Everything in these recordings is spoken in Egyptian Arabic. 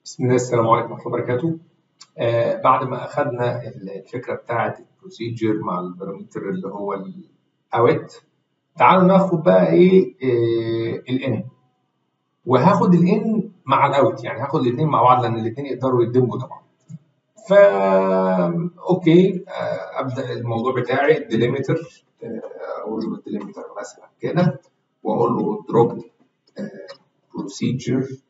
بسم الله السلام عليكم ورحمة الله وبركاته. آه بعد ما أخذنا الفكرة بتاعة البروسيجر مع البارامتر اللي هو الأوت تعالوا ناخد بقى إيه آه الإن وهاخد الإن مع الأوت يعني هاخد الاتنين مع بعض لأن الاتنين يقدروا يدمجوا طبعا. فا أوكي آه أبدأ الموضوع بتاعي الديليمتر آه أقول له الديليمتر مثلا كده وأقول له دروب procedure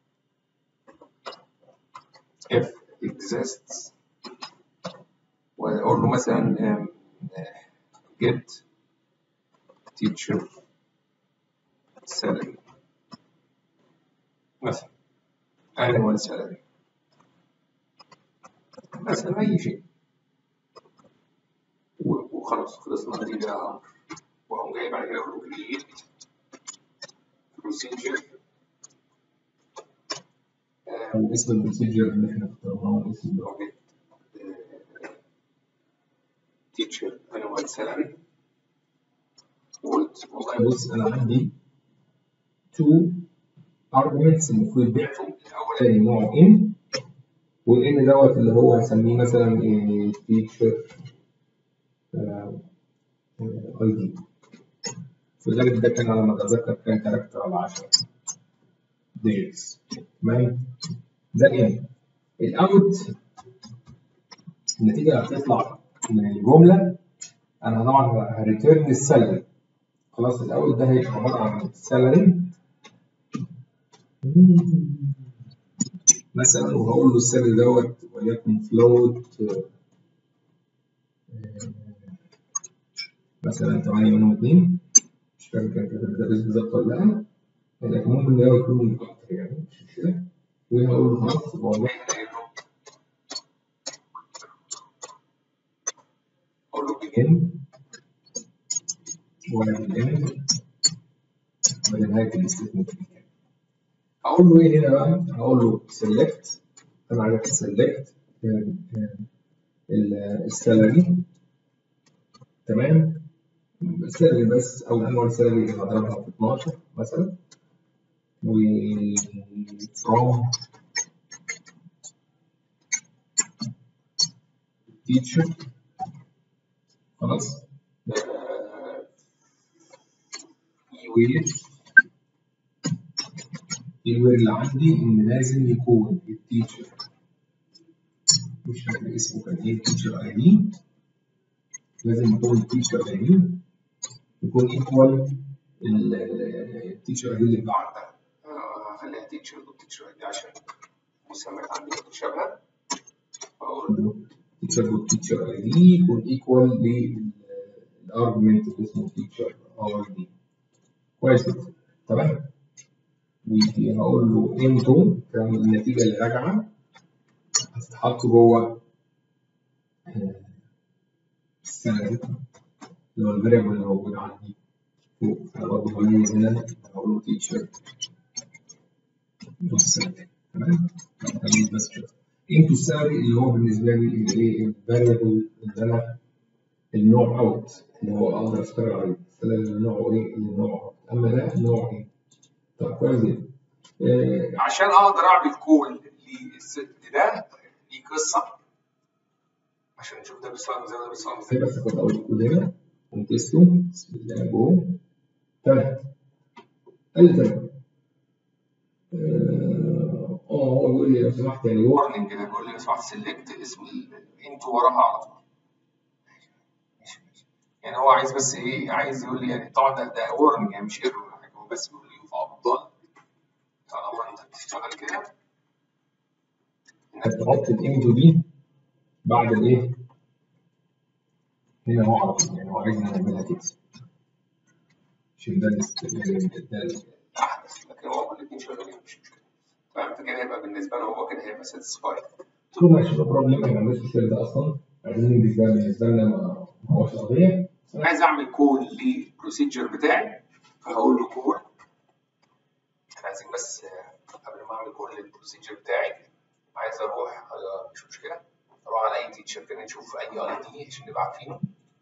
if exists واقول له مثلا um, get teacher salary مثلا annual salary مثلا اي شيء وخلاص خلصنا دي ده امر واقوم جاي بعد كده اقول له create procedure واسم البروسيجر اللي احنا اخترناه اسم project teacher annual salary قلت والله بص انا عندي تو arguments المفروض يبعتوا الاولاني نوعه ان والان دوت اللي هو هسميه مثلا teacher اي دي في الغالب ده كان على ما اتذكر كان كاركتر على 10 ديجيتس تمام ده ان الاوت النتيجه اللي هتطلع من الجمله انا طبعا هريتيرن السالري خلاص الاول ده هيبقى عباره عن السالري مثلا وهقول له السالري دوت وليكن فلوت مثلا 8 منهم 2 مش فاكر كان كاتب الدرس بالظبط ولا لا لكن ممكن ده يكون اكتر يعني مش مشكله وهقول له خلاص والله اقول له begin ولا begin ولا نهايه الاستثناء هقول له ايه هنا بقى؟ هقول له select انا عايزك تسلكت السالري تمام السالري بس او الانوال سالري اللي هضربها في 12 مثلا و from teacher خلاص وير الوير اللي عندي ان لازم يكون التيتشر مش فاكر اسمه كان ايه التيتشر اي دي لازم يكون التيتشر اي دي يكون ايكوال التيتشر اي دي اللي بعدها خليها تيتشر والتيتشر دي عشان المسميات عندي متشابهه اقول له تيتشر والتيتشر اي دي يكون ايكوال للارجمنت اللي اسمه تيتشر اي دي كويس جدا تمام وهقول له انتو كان النتيجه اللي راجعه هتتحط جوه السالري اللي هو الفاريبل اللي موجود عندي فوق انا برضه بميز هنا هقول له تيتشر دوت سالري تمام تمييز بس كده انتو السالري اللي هو بالنسبه لي الايه الفاريبل اللي انا النوع اوت اللي هو اقدر اشتغل عليه السالري اللي نوعه ايه اللي نوعه اوت اما ده نوع ايه طب كويس جدا آه عشان اقدر اعمل كول للست ده ليه قصه عشان نشوف ده بيستخدم ازاي وده بيستخدم ازاي بس كنت اقول الكود هنا ونتستو بسم الله جو تمام قال لي تمام اه هو بيقول لي لو سمحت يعني هو وارننج كده بيقول لي لو سمحت سيلكت اسم انتو وراها على طول يعني هو عايز بس ايه عايز يقول لي يعني طبعا ده ده وارننج يعني مش ايرور ولا حاجه هو بس بيقول لي يفضل طالما انت بتشتغل كده انك تحط الانتو دي بعد الايه هنا هو على طول يعني هو عايزنا نعملها كده عشان ده ده الاحدث لكن هو الاثنين شغالين مش مشكله تمام فكده هيبقى بالنسبه له هو كده هيبقى ساتسفايد قلت له ماشي نو بروبلم احنا ما عندناش مشكله ده اصلا عايزين ننجز ده بالنسبه لنا ما هوش قضيه انا عايز اعمل كول للبروسيجر بتاعي فهقول له كول انا عايزين بس قبل ما اعمل كول للبروسيجر بتاعي عايز اروح مش مشكله اروح على اي تيتشر كده نشوف اي اي دي عشان نبقى عارفينه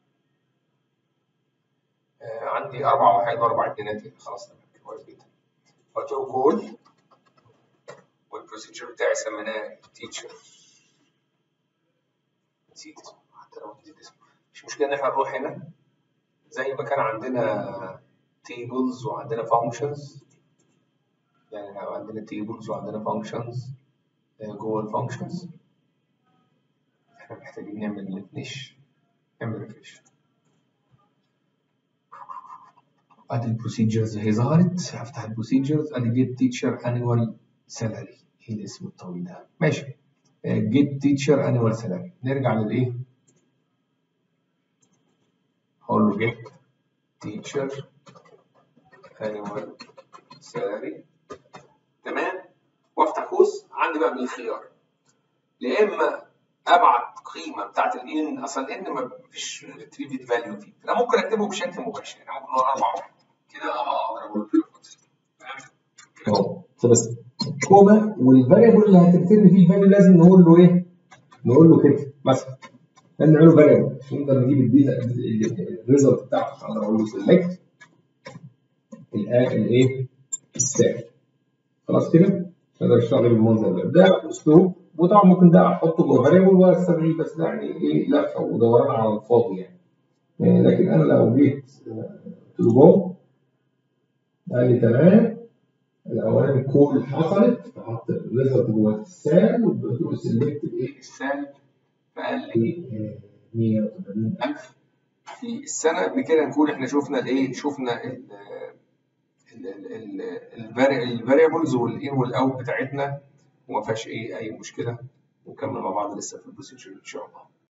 آه عندي اربع واحد واربع اتنينات خلاص تمام كويس جدا قلت له كول البروسيجر بتاعي سميناه تيتشر نسيت اسمه حتى لو نسيت اسمه مش مشكله ان احنا نروح هنا زي ما كان عندنا tables وعندنا functions يعني لو عندنا tables وعندنا functions جوه الفانكشنز احنا محتاجين نعمل فينيش نعمل ريفريش ادي البروسيجرز اهي ظهرت هفتح البروسيجرز ادي جيت تيتشر انيوال سالاري ايه الاسم الطويل ده ماشي جيت تيتشر انيوال سالاري نرجع للايه هقول له جيت تيتشر انيوال سالاري تمام وافتح قوس عندي بقى من الخيار يا اما ابعت قيمه بتاعت الان اصلا الان ما فيش ريتريفد فاليو فيه انا ممكن اكتبه بشكل مباشر يعني ممكن اقول 4 واحد كده اقدر اقول اهو خلص كوما والفاريبل اللي هتكتب فيه الفاليو لازم نقول له ايه؟ نقول له كده مثلا لازم نعمله فاريبل عشان نقدر نجيب الريزلت بتاعه عشان اقدر اقول له سيلكت الايه؟ السعر خلاص كده؟ نقدر نشتغل بالمنظر ده ده اسلوب وطبعا ممكن ده احطه جوه فاريبل واستغل بس ده يعني ايه لفه ودوران على الفاضي يعني لكن انا لو جيت قلت له جو قال لي تمام الاولاني كول حصلت فحط الريزلت جوه السال وقلت له سيلكت الايه السال فقال لي 180000 في السنه بكده نكون احنا شفنا الايه شفنا ال الفاريبلز والان والاوت بتاعتنا وما فيهاش ايه اي مشكله ونكمل مع بعض لسه في البروسيجر ان شاء الله